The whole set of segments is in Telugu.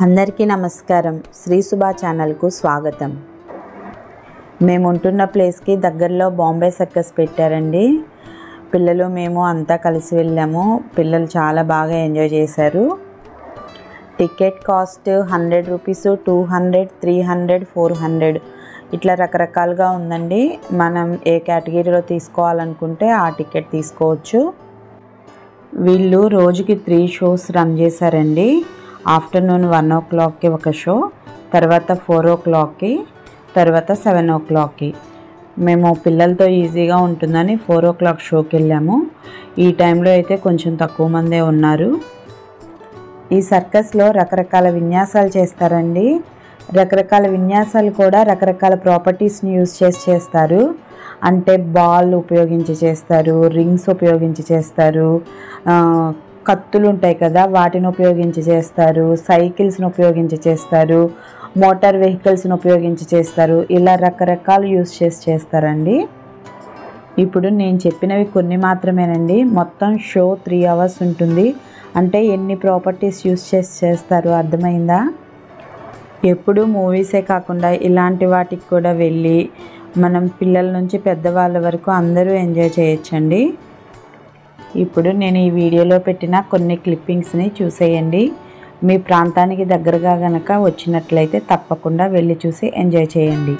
అందరికీ నమస్కారం శ్రీ సుభా ఛానల్కు స్వాగతం మేము ఉంటున్న ప్లేస్కి దగ్గరలో బాంబే సర్కస్ పెట్టారండి పిల్లలు మేము అంతా కలిసి వెళ్ళాము పిల్లలు చాలా బాగా ఎంజాయ్ చేశారు ticket cost hundred rupees two hundred three hundred four hundred ఇట్లా రకరకాలుగా ఉందండి మనం ఏ కేటగిరీలో తీసుకోవాలనుకుంటే ఆ టికెట్ తీసుకోవచ్చు వీళ్ళు రోజుకి త్రీ షోస్ రన్ చేశారండి ఆఫ్టర్నూన్ వన్ ఓ క్లాక్కి ఒక షో తర్వాత ఫోర్ ఓ క్లాక్కి తర్వాత సెవెన్ ఓ క్లాక్కి మేము పిల్లలతో ఈజీగా ఉంటుందని ఫోర్ ఓ క్లాక్ షోకి వెళ్ళాము ఈ టైంలో అయితే కొంచెం తక్కువ మందే ఉన్నారు ఈ సర్కస్లో రకరకాల విన్యాసాలు చేస్తారండి రకరకాల విన్యాసాలు కూడా రకరకాల ప్రాపర్టీస్ని యూజ్ చేసి చేస్తారు అంటే బాల్ ఉపయోగించి చేస్తారు రింగ్స్ ఉపయోగించి చేస్తారు ఆ, కత్తులు ఉంటాయి కదా వాటిని ఉపయోగించి చేస్తారు సైకిల్స్ని ఉపయోగించి చేస్తారు మోటార్ వెహికల్స్ని ఉపయోగించి చేస్తారు ఇలా రకరకాలు యూజ్ చేసి చేస్తారండి ఇప్పుడు నేను చెప్పినవి కొన్ని మాత్రమేనండి మొత్తం షో త్రీ అవర్స్ ఉంటుంది అంటే ఎన్ని ప్రాపర్టీస్ యూజ్ చేసి చేస్తారు అర్థమైందా ఎప్పుడు మూవీసే కాకుండా ఇలాంటి వాటికి కూడా వెళ్ళి మనం పిల్లల నుంచి పెద్దవాళ్ళ వరకు అందరూ ఎంజాయ్ చేయొచ్చండి ఇప్పుడు నేను ఈ వీడియోలో పెట్టిన కొన్ని క్లిప్పింగ్స్ని చూసేయండి మీ ప్రాంతానికి దగ్గరగా గనక వచ్చినట్లయితే తప్పకుండా వెళ్ళి చూసి ఎంజాయ్ చేయండి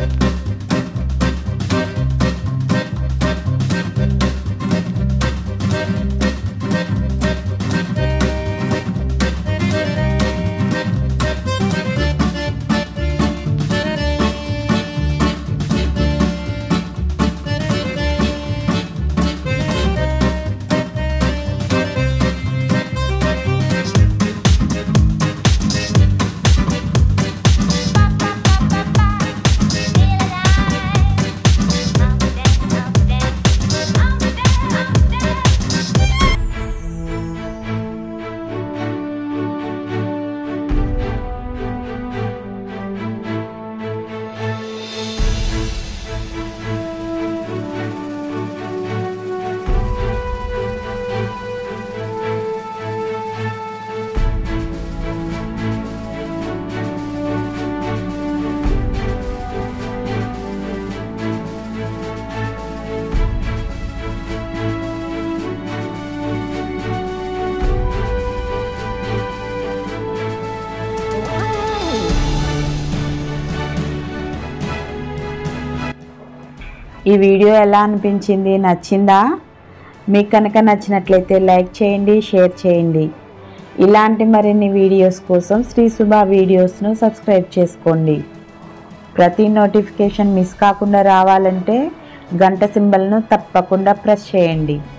ఈ వీడియో ఎలా అనిపించింది నచ్చిందా మీకు కనుక నచ్చినట్లయితే లైక్ చేయండి షేర్ చేయండి ఇలాంటి మరిన్ని వీడియోస్ కోసం శ్రీ సుభా వీడియోస్ను సబ్స్క్రైబ్ చేసుకోండి ప్రతి నోటిఫికేషన్ మిస్ కాకుండా రావాలంటే గంట సింబల్ను తప్పకుండా ప్రెస్ చేయండి